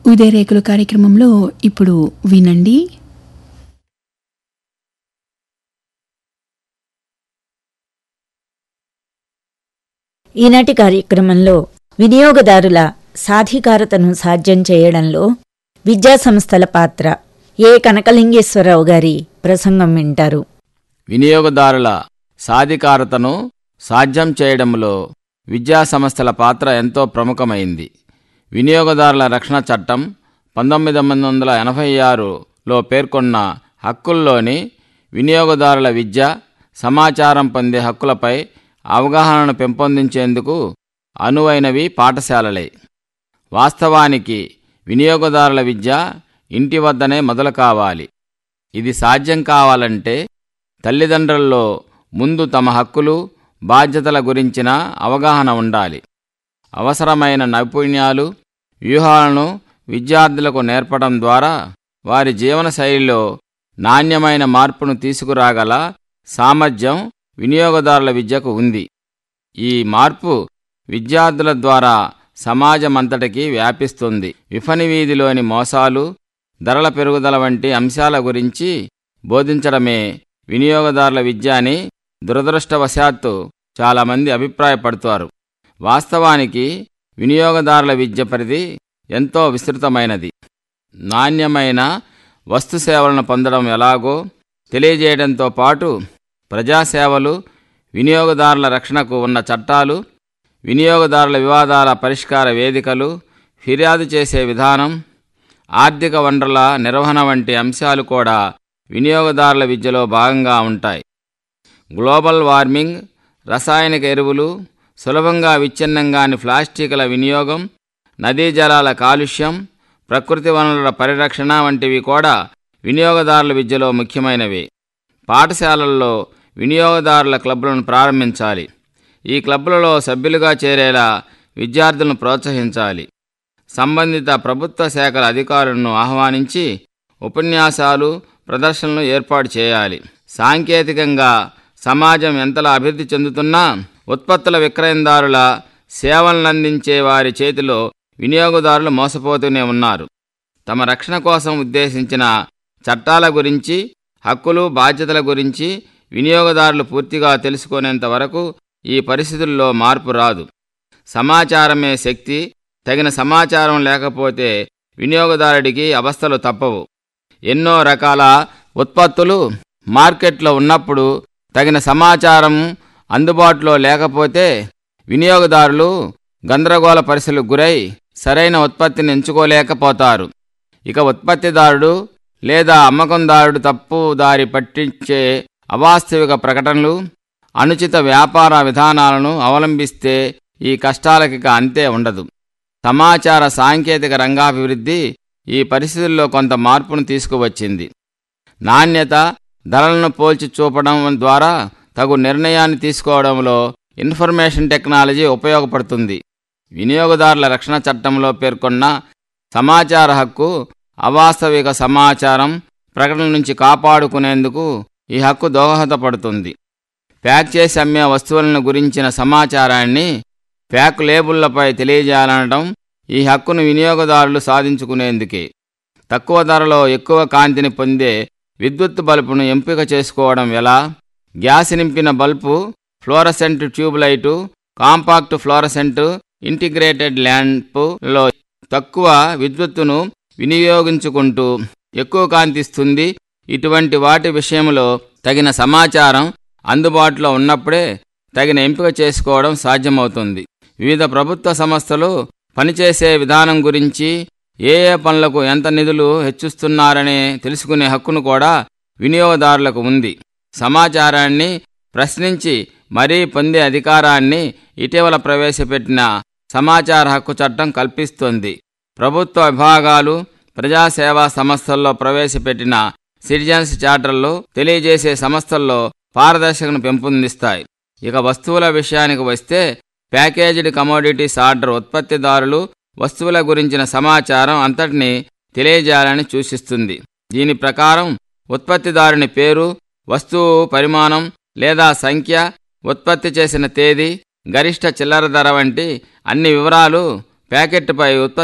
ఉదయరేకులు కార్యక్రమంలో ఇప్పుడు వినండి ఈనాటి కార్యక్రమంలో వినియోగదారుల సాధికారతను సాధ్యం చేయడంలో విద్యా సంస్థల పాత్ర ఏ కనకలింగేశ్వరరావు గారి ప్రసంగం వింటారు వినియోగదారుల సాధికారతను సాధ్యం చేయడంలో విద్యా సంస్థల పాత్ర ఎంతో ప్రముఖమైంది వినియోగదారుల రక్షణ చట్టం పంతొమ్మిది వందల ఎనభై ఆరులో పేర్కొన్న హక్కుల్లోని వినియోగదారుల విద్య సమాచారం పొందే హక్కులపై అవగాహనను పెంపొందించేందుకు అనువైనవి పాఠశాలలే వాస్తవానికి వినియోగదారుల విద్య ఇంటి వద్దనే మొదలు కావాలి ఇది సాధ్యం కావాలంటే తల్లిదండ్రుల్లో ముందు తమ హక్కులు బాధ్యతల గురించిన అవగాహన ఉండాలి అవసరమైన నైపుణ్యాలు వ్యూహాలను విద్యార్థులకు నేర్పడం ద్వారా వారి జీవన శైలిలో నాణ్యమైన మార్పును తీసుకురాగల సామర్థ్యం వినియోగదారుల విద్యకు ఉంది ఈ మార్పు విద్యార్థుల ద్వారా సమాజమంతటికి వ్యాపిస్తుంది విఫని వీధిలోని మోసాలు ధరల పెరుగుదల వంటి అంశాల గురించి బోధించడమే వినియోగదారుల విద్య అని దురదృష్టవశాత్తు చాలామంది అభిప్రాయపడుతారు వాస్తవానికి వినియోగదారుల విద్య పరిధి ఎంతో విస్తృతమైనది నాణ్యమైన వస్తు సేవలను పొందడం ఎలాగో తెలియజేయడంతో పాటు ప్రజాసేవలు వినియోగదారుల రక్షణకు ఉన్న చట్టాలు వినియోగదారుల వివాదాల పరిష్కార వేదికలు ఫిర్యాదు చేసే విధానం ఆర్థిక వనరుల నిర్వహణ వంటి అంశాలు కూడా వినియోగదారుల విద్యలో భాగంగా ఉంటాయి గ్లోబల్ వార్మింగ్ రసాయనిక ఎరువులు సులభంగా విచ్ఛిన్నంగాని ప్లాస్టిక్ల వినియోగం నదీ జలాల కాలుష్యం ప్రకృతి వనరుల పరిరక్షణ వంటివి కూడా వినియోగదారుల విద్యలో ముఖ్యమైనవి పాఠశాలల్లో వినియోగదారుల క్లబ్లను ప్రారంభించాలి ఈ క్లబ్లలో సభ్యులుగా చేరేలా విద్యార్థులను ప్రోత్సహించాలి సంబంధిత ప్రభుత్వ శాఖల అధికారులను ఆహ్వానించి ఉపన్యాసాలు ప్రదర్శనలు ఏర్పాటు చేయాలి సాంకేతికంగా సమాజం ఎంతలా అభివృద్ధి చెందుతున్నా ఉత్పత్తుల విక్రయందారుల సేవలనందించే వారి చేతిలో వినియోగదారులు మోసపోతూనే ఉన్నారు తమ రక్షణ కోసం ఉద్దేశించిన చట్టాల గురించి హక్కులు బాధ్యతల గురించి వినియోగదారులు పూర్తిగా తెలుసుకునేంత వరకు ఈ పరిస్థితుల్లో మార్పు రాదు సమాచారమే శక్తి తగిన సమాచారం లేకపోతే వినియోగదారుడికి అవస్థలు తప్పవు ఎన్నో రకాల ఉత్పత్తులు మార్కెట్లో ఉన్నప్పుడు తగిన సమాచారం అందుబాటులో లేకపోతే వినియోగదారులు గందరగోళ పరిస్థితులకు గురై సరైన ఉత్పత్తిని ఎంచుకోలేకపోతారు ఇక ఉత్పత్తిదారుడు లేదా అమ్మకందారుడు తప్పు దారి పట్టించే అవాస్తవిక ప్రకటనలు అనుచిత వ్యాపార విధానాలను అవలంబిస్తే ఈ కష్టాలకి అంతే ఉండదు సమాచార సాంకేతిక రంగాభివృద్ధి ఈ పరిస్థితుల్లో కొంత మార్పును తీసుకువచ్చింది నాణ్యత ధరలను పోల్చి చూపడం ద్వారా తగు నిర్ణయాన్ని తీసుకోవడంలో ఇన్ఫర్మేషన్ టెక్నాలజీ ఉపయోగపడుతుంది వినియోగదారుల రక్షణ చట్టంలో పేర్కొన్న సమాచార హక్కు అవాస్తవిక సమాచారం ప్రకటన నుంచి కాపాడుకునేందుకు ఈ హక్కు దోహదపడుతుంది ప్యాక్ చేసి అమ్మే వస్తువులను గురించిన సమాచారాన్ని ప్యాక్ లేబుళ్లపై తెలియజేయాలనడం ఈ హక్కును వినియోగదారులు సాధించుకునేందుకే తక్కువ ధరలో ఎక్కువ కాంతిని పొందే విద్యుత్ బల్బును ఎంపిక చేసుకోవడం ఎలా గ్యాస్ నింపిన bulb fluorescent tube light compact fluorescent integrated ల్యాంప్లో తక్కువ విద్యుత్తును వినియోగించుకుంటూ ఎక్కువ కాంతిస్తుంది ఇటువంటి వాటి విషయంలో తగిన సమాచారం అందుబాటులో ఉన్నప్పుడే తగిన ఎంపిక చేసుకోవడం సాధ్యమవుతుంది వివిధ ప్రభుత్వ సంస్థలు పనిచేసే విధానం గురించి ఏ ఏ పనులకు ఎంత నిధులు హెచ్చిస్తున్నారనే తెలుసుకునే హక్కును కూడా వినియోగదారులకు ఉంది సమాచారాన్ని ప్రశ్నించి మరీ పొందే అధికారాన్ని ఇటీవల ప్రవేశపెట్టిన సమాచార హక్కు చట్టం కల్పిస్తోంది ప్రభుత్వ విభాగాలు ప్రజాసేవా సంస్థల్లో ప్రవేశపెట్టిన సిటిజన్స్ చార్టర్లు తెలియజేసే సంస్థల్లో పారదర్శకను పెంపొందిస్తాయి ఇక వస్తువుల విషయానికి వస్తే ప్యాకేజ్డ్ కమోడిటీస్ ఆర్డర్ ఉత్పత్తిదారులు వస్తువుల గురించిన సమాచారం అంతటిని తెలియజేయాలని సూచిస్తుంది దీని ప్రకారం ఉత్పత్తిదారుని పేరు వస్తువు పరిమాణం లేదా సంఖ్య ఉత్పత్తి చేసిన తేదీ గరిష్ట చిల్లర ధర వంటి అన్ని వివరాలు ప్యాకెట్పై ఉత్పత్తి